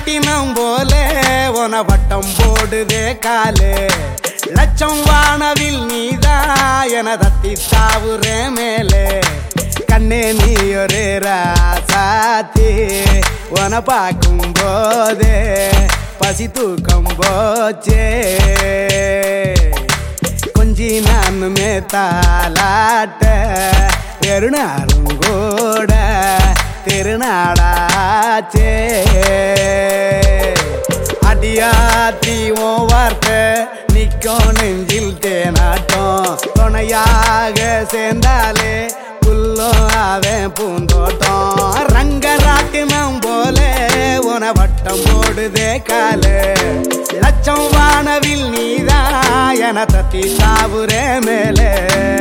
ராட்டினம் போல உன வட்டம் போடுதே காலு லட்சம் வானவில் நீதான் என தத்தி தாவுறே மேலே கண்ணே நீ ஒரு ராசாத்தி உன பார்க்கும் போதே பசி தூக்கம் போச்சே கொஞ்சி நானுமே தாலாட்ட பெருநாளும் கூட திருநாடாச்சே அடியாத்தி உன் வார்த்தை நிற்கும் நெஞ்சில் தேனாட்டம் துணையாக சேர்ந்தாலே புல்லும் அவன் பூந்தோட்டம் ரங்கராட்டினம் போல உன வட்டம் போடுதே காலு லட்சம் வானவில் நீதான் என தத்தி சாவுரே மேலே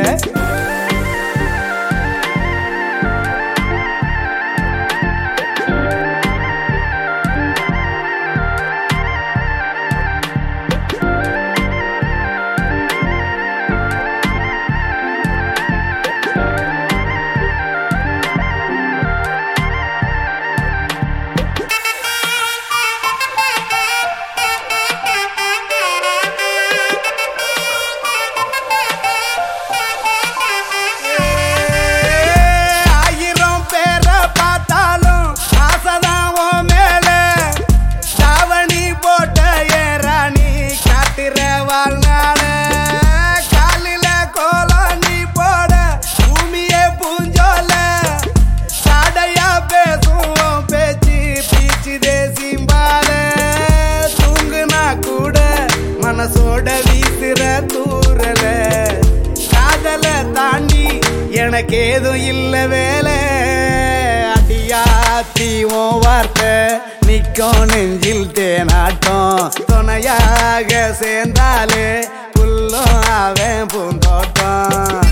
ஆயிரம் பேரை பார்த்தாலும் ஆசைதான் உன் மேல தாவணி போட்ட ஏறாணி காட்டுற வாழ்நாள காலில கோலம் நீ போட பூமியே பூஞ்சோல சாடையா பேசும் உன் பேச்சு பீச்சு தேசிம்பால தூங்குனா கூட மனசோட வீசுற தூரல காதல தாண்டி எனக்கு ஏதும் இல்ல வேலை அடியாத்தி உன் வார்த்தை நிற்கும் நெஞ்சில் தேனாட்டம் துணையாக சேர்ந்தாலே புல்லும் அவன் பூந்தோட்டம்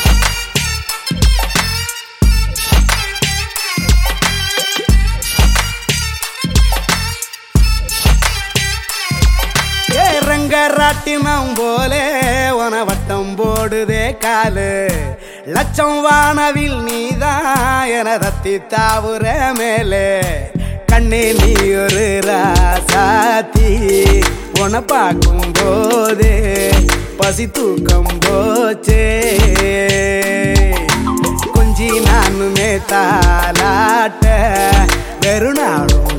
ஏ ரங்கராட்டினம் போலே உன வட்டம் போடுதே காலு லட்சம் வானவில் நீதான் என தத்தி தாவுற மேலே கண்ணே நீ ஒரு ராசாத்தி உன பார்க்கும் போதே பசி தூக்கம் போச்சே கொஞ்சி நானுமே தாலாட்ட வெறுநாளும்